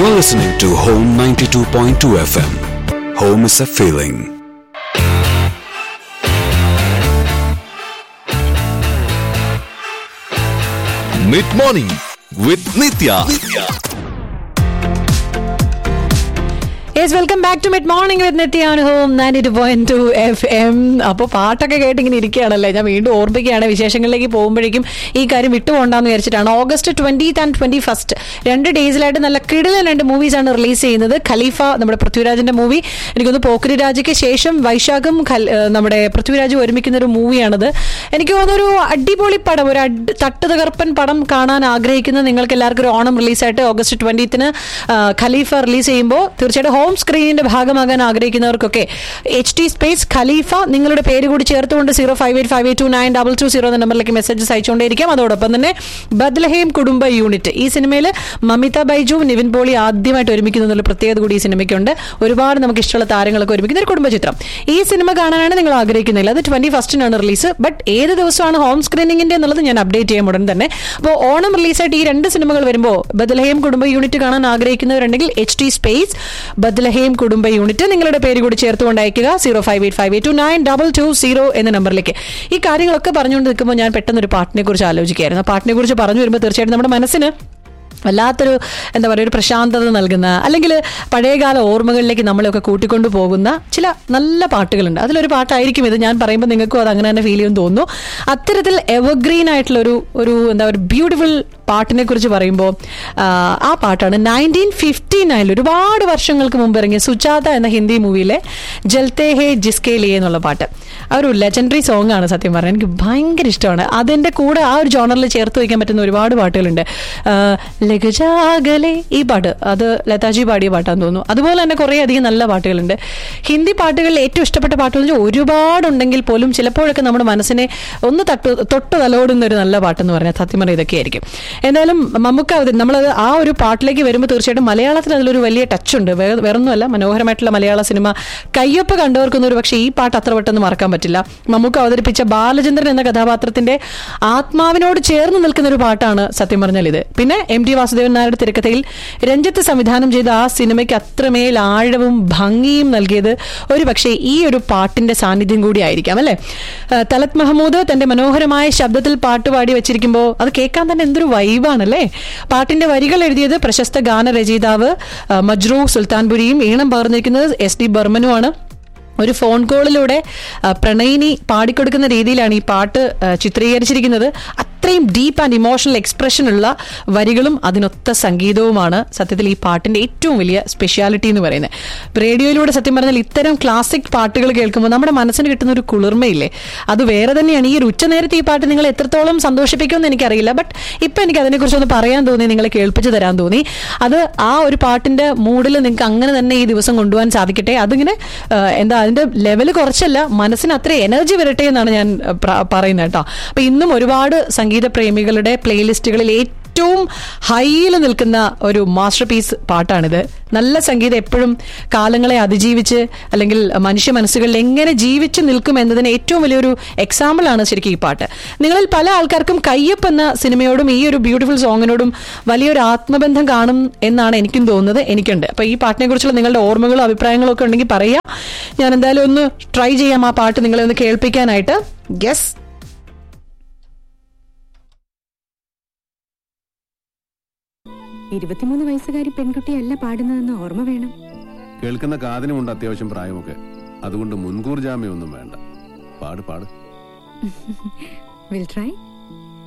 You're listening to Home 92.2 FM. Home is a feeling. Mid morning with Nithya yes welcome back to mid morning with നിത്യാണ് home ninety two point two F M അപ്പോൾ പാട്ടൊക്കെ കേട്ട് ഇങ്ങനെ ഇരിക്കുകയാണല്ലേ ഞാൻ വീണ്ടും ഓർമ്മിക്കുകയാണ് വിശേഷങ്ങളിലേക്ക് പോകുമ്പോഴേക്കും ഈ കാര്യം വിട്ടുപോകണ്ടെന്ന് വിചാരിച്ചിട്ടാണ് August twentieth and twenty first രണ്ട് ഡേയ്സിലായിട്ട് നല്ല കിടിലൻ രണ്ട് മൂവീസാണ് റിലീസ് ചെയ്യുന്നത് ഖലീഫ നമ്മുടെ പൃഥ്വിരാജിന്റെ മൂവി എനിക്കൊന്ന് പോക്കരി രാജയ്ക്ക് ശേഷം വൈശാഖും ഖൽ- ഏഹ് നമ്മുടെ പൃഥ്വിരാജും ഒരുമിക്കുന്ന ഒരു മൂവിയാണത് എനിക്ക് തോന്നുന്നു ഒരു അടിപൊളി പടം ഒരു അഡ് തട്ട് തകർപ്പൻ പടം കാണാൻ ആഗ്രഹിക്കുന്ന നിങ്ങൾക്ക് എല്ലാവർക്കും ഒരു ഓണം റിലീസായിട്ട് ഓഗസ്റ്റ് ട്വന്റീത്തിന് ഖലീഫ റിലീസ് ചെയ്യുമ്പോൾ തീർച്ചയായിട്ടും ഹോം സ്ക്രീനിന്റെ ഭാഗമാകാൻ ആഗ്രഹിക്കുന്നവർക്കൊക്കെ എച്ച് ടി സ്പേസ് ഖലീഫ നിങ്ങളുടെ പേര് കൂടി ചേർത്തുകൊണ്ട് zero five eight five eight two nine double two zero എന്ന നമ്പറിലേക്ക് മെസ്സേജസ് അയച്ചുകൊണ്ടേയിരിക്കാം അതോടൊപ്പം തന്നെ ബദ്ലഹേം കുടുംബ യൂണിറ്റ് ഈ സിനിമയിൽ മമിത ബൈജു നിവിൻ പോളി ആദ്യമായിട്ട് ഒരുമിക്കുന്ന എന്നുള്ള പ്രത്യേകത കൂടി ഈ സിനിമയ്ക്കുണ്ട് ഒരുപാട് നമുക്ക് ഇഷ്ടമുള്ള താരങ്ങളൊക്കെ ഒരുമിക്കുന്ന ഒരു കുടുംബ ചിത്രം ഈ സിനിമ കാണാനാണ് നിങ്ങൾ ആഗ്രഹിക്കുന്നില്ല അത് ട്വന്റി ഫസ്റ്റിനാണ് റിലീസ് ബട്ട് ഏത് ദിവസമാണ് ഹോം സ്ക്രീനിങ്ങിന്റെ എന്നുള്ളത് ഞാൻ അപ്ഡേറ്റ് ചെയ്യാൻ ഉടൻ തന്നെ അപ്പോൾ ഓണം റിലീസായിട്ട് ഈ രണ്ട് സിനിമകൾ വരുമ്പോൾ ബദലഹേം കുടുംബ യൂണിറ്റ് കാണാൻ ആഗ്രഹിക്കുന്നവരുണ്ടെങ്കിൽ H T space Bethlehem Kudumba unit നിങ്ങളുടെ പേര് കൂടി ചേർത്തുകൊണ്ട് അയക്കുക zero five eight five eight two nine double two zero എന്ന നമ്പറിലേക്ക് ഈ കാര്യങ്ങളൊക്കെ പറഞ്ഞുകൊണ്ട് നിൽക്കുമ്പോൾ ഞാൻ പെട്ടെന്ന് ഒരു പാട്ടിനെ കുറിച്ച് ആലോചിക്കുകയായിരുന്നു ആ പാട്ടിനെ കുറിച്ച് പറഞ്ഞു വരുമ്പോൾ തീർച്ചയായിട്ടും നമ്മുടെ മനസ്സിന് വല്ലാത്തൊരു എന്താ പറയുക ഒരു പ്രശാന്തത നൽകുന്ന അല്ലെങ്കിൽ പഴയകാല ഓർമ്മകളിലേക്ക് നമ്മളെയൊക്കെ കൂട്ടിക്കൊണ്ടു പോകുന്ന ചില നല്ല പാട്ടുകളുണ്ട് അതിലൊരു പാട്ടായിരിക്കും ഇത് ഞാൻ പറയുമ്പോൾ നിങ്ങൾക്കും അത് അങ്ങനെ തന്നെ ഫീൽ ചെയ്യുമെന്ന് തോന്നുന്നു അത്തരത്തിൽ എവർഗ്രീൻ ആയിട്ടുള്ള ഒരു ഒരു എന്താ ഒരു ബ്യൂട്ടിഫുൾ പാട്ടിനെ കുറിച്ച് പറയുമ്പോൾ ആ, ആ പാട്ടാണ് നയൻറ്റീൻ ഫിഫ്റ്റി നയനിൽ ഒരുപാട് വർഷങ്ങൾക്ക് മുമ്പ് ഇറങ്ങിയ സുജാത എന്ന ഹിന്ദി മൂവിയിലെ ജൽത്തേ ഹേ ജിസ്കേ ലിയേ എന്നുള്ള പാട്ട് ആ ഒരു ലെജൻഡറി സോങ് ആണ് സത്യം പറഞ്ഞാൽ എനിക്ക് ഭയങ്കര ഇഷ്ടമാണ് അതിൻ്റെ കൂടെ ആ ഒരു ജോണറിൽ ചേർത്ത് വയ്ക്കാൻ പറ്റുന്ന ഒരുപാട് പാട്ടുകളുണ്ട് ആ, ലഗജാഗലെ ഈ പാട്ട് അത് ലതാജി പാടിയ പാട്ടാന്ന് തോന്നുന്നു അതുപോലെ തന്നെ കുറേ അധികം നല്ല പാട്ടുകളുണ്ട് ഹിന്ദി പാട്ടുകളിൽ ഏറ്റവും ഇഷ്ടപ്പെട്ട പാട്ടുകൾ എന്ന് വെച്ചാൽ ഒരുപാടുണ്ടെങ്കിൽ പോലും ചിലപ്പോഴൊക്കെ നമ്മുടെ മനസ്സിനെ ഒന്ന് തട്ട് തൊട്ട് തലോടുന്ന ഒരു നല്ല പാട്ടെന്ന് പറഞ്ഞാൽ സത്യം പറഞ്ഞാൽ ഇതൊക്കെ ആയിരിക്കും എന്തായാലും നമുക്ക് അത് നമ്മളത് ആ ഒരു പാട്ടിലേക്ക് വരുമ്പോൾ തീർച്ചയായിട്ടും മലയാളത്തിൽ അതിലൊരു വലിയ ടച്ച് ഉണ്ട് വേ- വേറൊന്നുമല്ല മനോഹരമായിട്ടുള്ള മലയാള സിനിമ കയ്യൊപ്പ് കണ്ടവർക്കൊന്നും ഒരു പക്ഷേ ഈ പാട്ട് അത്ര പെട്ടെന്ന് മറക്കാൻ പറ്റില്ല നമുക്ക് അവതരിപ്പിച്ച ബാലചന്ദ്രൻ എന്ന കഥാപാത്രത്തിന്റെ ആത്മാവിനോട് ചേർന്ന് നിൽക്കുന്ന ഒരു പാട്ടാണ് സത്യം പറഞ്ഞാൽ ഇത് പിന്നെ എം ടി വാസുദേവൻ നായരുടെ തിരക്കഥയിൽ രഞ്ജിത്ത് സംവിധാനം ചെയ്ത ആ സിനിമയ്ക്ക് അത്രമേൽ ആഴവും ഭംഗിയും നൽകിയത് ഒരു പക്ഷേ ഈ ഒരു പാട്ടിന്റെ സാന്നിധ്യം കൂടി ആയിരിക്കാം അല്ലെ ആ, തലത് മഹമ്മൂദ് തന്റെ മനോഹരമായ ശബ്ദത്തിൽ പാട്ട് പാടി വെച്ചിരിക്കുമ്പോൾ അത് കേൾക്കാൻ തന്നെ എന്തൊരു വൈബാണല്ലേ പാട്ടിന്റെ വരികൾ എഴുതിയത് പ്രശസ്ത ഗാനരചയിതാവ് ആ, മജ്റൂ സുൽത്താൻപുരിയും ഈണം പകർന്നിരിക്കുന്നത് എസ് ഡി ബർമനുമാണ് ഒരു ഫോൺ കോളിലൂടെ ആ, പ്രണയിനി പാടിക്കൊടുക്കുന്ന രീതിയിലാണ് ഈ പാട്ട് ആ, ചിത്രീകരിച്ചിരിക്കുന്നത് അത്രയും ഡീപ്പ് ആൻഡ് ഇമോഷണൽ എക്സ്പ്രഷൻ ഉള്ള വരികളും അതിനൊത്ത സംഗീതവുമാണ് സത്യത്തിൽ ഈ പാട്ടിന്റെ ഏറ്റവും വലിയ സ്പെഷ്യാലിറ്റി എന്ന് പറയുന്നത് റേഡിയോയിലൂടെ സത്യം പറഞ്ഞാൽ ഇത്തരം ക്ലാസിക് പാട്ടുകൾ കേൾക്കുമ്പോൾ നമ്മുടെ മനസ്സിന് കിട്ടുന്ന ഒരു കുളിർമയില്ലേ അത് വേറെ തന്നെയാണ് ഈ ഒരു ഉച്ചനേരത്തെ ഈ പാട്ട് നിങ്ങൾ എത്രത്തോളം സന്തോഷിപ്പിക്കുമെന്ന് എനിക്കറിയില്ല ബട്ട് ഇപ്പൊ എനിക്ക് അതിനെക്കുറിച്ച് ഒന്ന് പറയാൻ തോന്നി നിങ്ങളെ കേൾപ്പിച്ച് തരാൻ തോന്നി അത് ആ ഒരു പാട്ടിന്റെ മൂഡിൽ നിങ്ങൾക്ക് അങ്ങനെ തന്നെ ഈ ദിവസം കൊണ്ടുപോകാൻ സാധിക്കട്ടെ അതിങ്ങനെ ആ, എന്താ അതിന്റെ ലെവൽ കുറച്ചല്ല മനസ്സിന് അത്ര എനർജി വരട്ടെ എന്നാണ് ഞാൻ ആ, പ്ര- പറയുന്നത് കേട്ടോ അപ്പൊ ഇന്നും ഒരുപാട് സംഗീത പ്രേമികളുടെ പ്ലേലിസ്റ്റുകളിൽ ഏറ്റവും ഹൈയിൽ നിൽക്കുന്ന ഒരു മാസ്റ്റർ പീസ് പാട്ടാണിത് നല്ല സംഗീതം എപ്പോഴും കാലങ്ങളെ അതിജീവിച്ച് അല്ലെങ്കിൽ മനുഷ്യ മനസ്സുകളിൽ എങ്ങനെ ജീവിച്ചു നിൽക്കും എന്നതിന് ഏറ്റവും വലിയൊരു എക്സാമ്പിൾ ആണ് ശരിക്കും ഈ പാട്ട് നിങ്ങളിൽ പല ആൾക്കാർക്കും കയ്യപ്പ് എന്ന സിനിമയോടും ഈ ഒരു ബ്യൂട്ടിഫുൾ സോങ്ങിനോടും വലിയൊരു ആത്മബന്ധം കാണും എന്നാണ് എനിക്കും തോന്നുന്നത് എനിക്കുണ്ട് അപ്പൊ ഈ പാട്ടിനെ കുറിച്ചുള്ള നിങ്ങളുടെ ഓർമ്മകളോ അഭിപ്രായങ്ങളോ ഒക്കെ ഉണ്ടെങ്കിൽ പറയാം ഞാൻ എന്തായാലും ഒന്ന് ട്രൈ ചെയ്യാം ആ പാട്ട് നിങ്ങളെ ഒന്ന് കേൾപ്പിക്കാനായിട്ട് യെസ് ഇരുപത്തിമൂന്ന് വയസ്സുകാരി പെൺകുട്ടിയല്ല പാടുന്നതെന്ന് ഓർമ്മ വേണം കേൾക്കുന്ന കാതിനുമുണ്ട് അത്യാവശ്യം പ്രായമൊക്കെ അതുകൊണ്ട് മുൻകൂർ ജാമ്യമൊന്നും വേണ്ട പാട് പാട് വിൽ ട്രൈ